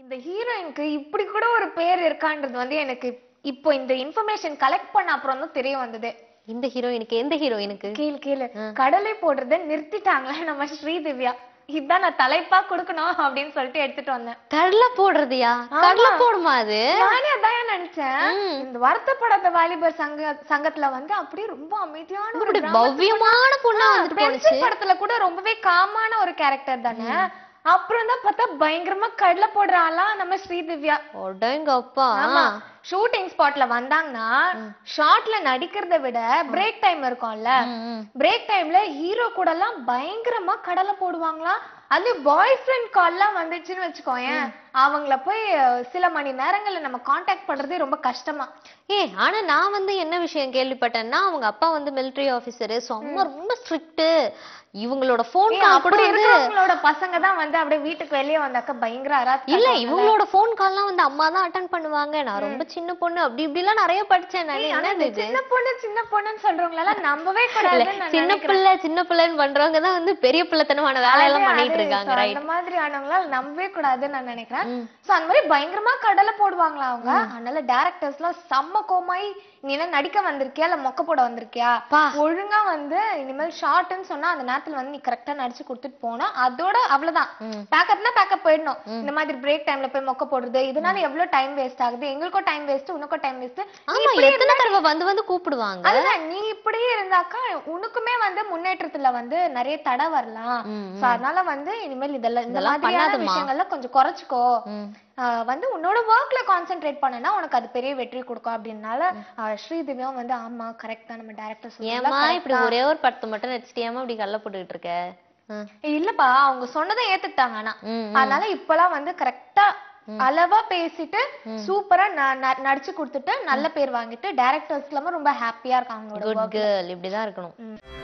இந்த ஹீரோயினுக்கு இப்படி கூட ஒரு பேர் இருக்கான்றது வந்து எனக்கு இப்போ இந்த இன்ஃபர்மேஷன் கலெக்ட் பண்ண அப்புறம் தான் தெரிய வந்தது இந்த ஹீரோயினுக்கு எந்த ஹீரோயினுக்கு கீழ் கீழே கடலை போடுறத நிறுத்திட்டாங்களே நம்ம ஸ்ரீதிவ்யா இதான் நான் தலைப்பா கொடுக்கணும் அப்படின்னு சொல்லிட்டு எடுத்துட்டு வந்தேன் கடலை போடுறதுயா கடலை போடுமா அது நானே அதான் நினைச்சேன் இந்த வருத்தப்படாத வாலிபர் சங்க சங்கத்துல வந்து அப்படியே ரொம்ப அமைதியான ஒரு இப்படி கிராமத்து பவ்யமான பொண்ணா வந்துட்டு போனுச்சு பென்சில் படத்துல கூட ரொம்பவே காமான ஒரு கேரக்டர் தானே அப்புறம் தான் பார்த்தா பயங்கரமா கடலை போடுற ஆளா நம்ம ஸ்ரீதிவ்யா ஒடங்க அப்பா ஆமா ஷூட்டிங் ஸ்பாட்ல வந்தாங்கன்னா ஷார்ட்ல நடிக்கிறத விட பிரேக் டைம் இருக்கும்ல பிரேக் டைம்ல ஹீரோ கூட எல்லாம் பயங்கரமா கடலை போடுவாங்களாம் அது பாய் ஃப்ரெண்ட் கால்லாம் வந்துச்சுன்னு வச்சுக்கோயேன் அவங்கள போய் அஹ், சில மணி நேரங்கள்ல நம்ம காண்டாக்ட் பண்றதே ரொம்ப கஷ்டமா ஏ ஆனா நான் வந்து என்ன விஷயம் கேள்விப்பட்டேன்னா அவங்க அப்பா வந்து மிலிட்டரி ஆபீசர் அம்மா ரொம்ப ஸ்ட்ரிக்ட் இவங்களோட போன் ஏய், கால் கூட அப்படி வந்து இருக்கிறவங்களோட பசங்க தான் வந்து அப்படியே வீட்டுக்கு வெளியே வந்தாக்க பயங்கர அராத் இல்ல இவங்களோட போன் கால்லாம் வந்து அம்மா தான் அட்டன் பண்ணுவாங்க நான் ரொம்ப சின்ன பொண்ணு அப்படி இப்படி எல்லாம் நிறைய படிச்சேன் நான் என்னது இது சின்ன பொண்ணு சின்ன பொண்ணுன்னு சொல்றவங்களெல்லாம் நம்பவே கூடாதுன்னு நான் சின்ன பிள்ளை சின்ன பிள்ளைன்னு பண்றவங்க தான் வந்து பெரிய பிள்ளைத்தனமான வேலையெல்லாம் அது- பண்ணிட்டு அது இருக்காங்க so ரைட் அந்த மாதிரி ஆனவங்களால நம்பவே கூடாதுன்னு நான் நினைக்கிறேன் சோ அந்த மாதிரி பயங்கரமா கடலை போடுவாங்களா அவங்க அதனால டேரக்டர்ஸ் எல்லாம் செம்ம கோமாயி நீ என்ன நடிக்க வந்திருக்கியா இல்ல மொக்க போட வந்திருக்கியா ஒழுங்கா வந்து இனிமேல் ஷார்ட்னு சொன்னா அந்த நேரத்துல வந்து நீ கரெக்டா நடிச்சு கொடுத்துட்டு போனா அதோட அவ்வளவுதான் பேக்கப்னா பேக்கப் போயிடணும் இந்த மாதிரி பிரேக் டைம்ல போய் மொக்க போடுறது இதனால எவ்வளவு டைம் வேஸ்ட் ஆகுது எங்களுக்கும் டைம் வேஸ்ட் உனக்கும் டைம் வேஸ்ட் ஆமா எத்தனை தடவை வந்து வந்து கூப்பிடுவாங்க அதுதான் நீ இப்படியே இருந்தாக்கா உனக்குமே வந்து முன்னேற்றத்துல வந்து நிறைய தடை வரலாம் சோ அதனால வந்து இனிமேல் இதெல்லாம் இந்த இதெல்லாம் மாதிரியான பண்ணாதம்மா. விஷயங்கள்ல கொஞ்சம் குறைச்சுக்கோ ம். ஆஹ் வந்து உன்னோட ஒர்க்ல கான்சென்ட்ரேட் பண்ணனா உனக்கு அது பெரிய வெற்றி கொடுக்கும் அப்படின்னால ஆஹ் ஸ்ரீதிவ்யாவும் வந்து ஆமா கரெக்ட் தான் நம்ம டேரக்டர் ஏமா இப்படி ஒரே ஒரு படத்தை மட்டும் நடிச்சிட்டியாமா இப்படி கல்ல போட்டுக்கிட்டு இருக்க ஆ. இல்லப்பா அவங்க சொன்னதை ஏத்துக்கிட்டாங்க ஆனா ம், அதனால இப்பெல்லாம் வந்து கரெக்டா அளவா பேசிட்டு சூப்பரா ந- ந- நடிச்சு கொடுத்துட்டு நல்ல பேர் வாங்கிட்டு டேரக்டர்ஸ் எல்லாமே ரொம்ப ஹாப்பியா இருக்காங்க அவங்களோட குட் கேர்ள் இப்படிதான் இருக்கணும் work.